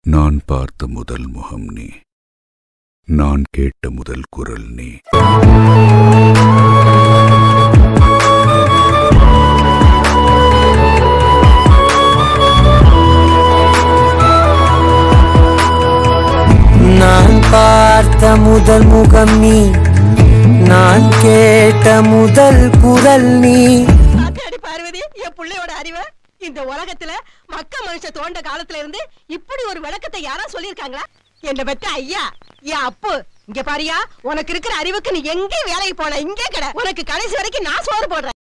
நான் பார்த்த முதல் முகம் நீ நான் கேட்ட முதல் குரல் நீ நான் பார்த்த முதல் முகம் நீ நான் கேட்ட முதல் குரல் நீ பாத்தியாடி பார்வதி என் புள்ளையோட அறிவை இந்த உலகத்துல மக்க மனுஷ தோண்ட காலத்துல இருந்து இப்படி ஒரு விளக்கத்தை யாரா சொல்லிருக்காங்களா என்ன பத்தி ஐயா என் அப்பு இங்க பாரியா உனக்கு இருக்கிற அறிவுக்கு நீ எங்கே வேலைக்கு போன இங்கே கிட உனக்கு கடைசி வரைக்கும் நான் சோறு போடுறேன்